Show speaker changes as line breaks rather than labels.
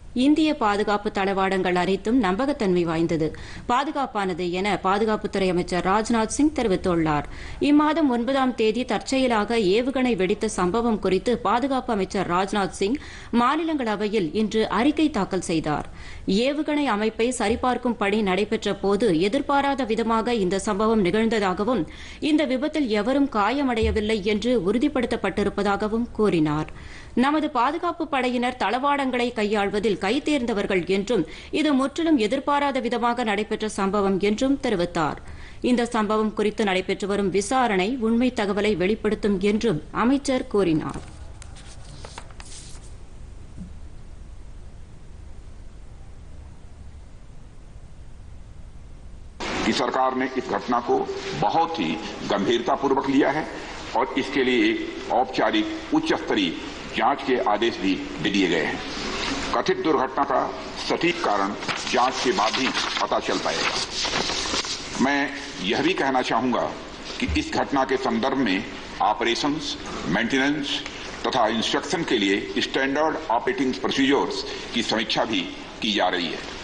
இந்திய பாதுகாப்பு தளவாடங்கள் அனைத்தும் நம்பகத்தன்மை வாய்ந்தது பாதுகாப்பானது என பாதுகாப்புத்துறை அமைச்சர் ராஜ்நாத் சிங் தெரிவித்துள்ளார் இம்மாதம் ஒன்பதாம் தேதி தற்செயலாக ஏவுகணை வெடித்த சம்பவம் குறித்து பாதுகாப்பு அமைச்சர் ராஜ்நாத் சிங் மாநிலங்களவையில் இன்று அறிக்கை தாக்கல் செய்தார் ஏவுகணை அமைப்பை சரிபார்க்கும் பணி நடைபெற்ற போது எதிர்பாராத விதமாக இந்த சம்பவம் நிகழ்ந்ததாகவும் இந்த விபத்தில் எவரும் காயமடையவில்லை என்று உறுதிப்படுத்தப்பட்டிருப்பதாகவும் கூறினார் நமது பாதுகாப்பு படையினர் தளவாடங்களை கையாள்வதில் கைதேர்ந்தவர்கள் என்றும் இது முற்றிலும் எதிர்பாராத விதமாக நடைபெற்ற சம்பவம் என்றும் தெரிவித்தார் இந்த சம்பவம் குறித்து நடைபெற்று வரும் விசாரணை உண்மை தகவலை வெளிப்படுத்தும் என்றும் அமைச்சர் கூறினார்
कि सरकार ने इस घटना को बहुत ही गंभीरतापूर्वक लिया है और इसके लिए एक औपचारिक उच्च स्तरीय जांच के आदेश भी दे दिए गए हैं कथित दुर्घटना का सटीक कारण जांच के बाद ही पता चल पाएगा मैं यह भी कहना चाहूंगा कि इस घटना के संदर्भ में ऑपरेशंस मेंटेनेंस तथा इंस्ट्रक्शन के लिए स्टैंडर्ड ऑपरेटिंग प्रोसीजर्स की समीक्षा भी की जा रही है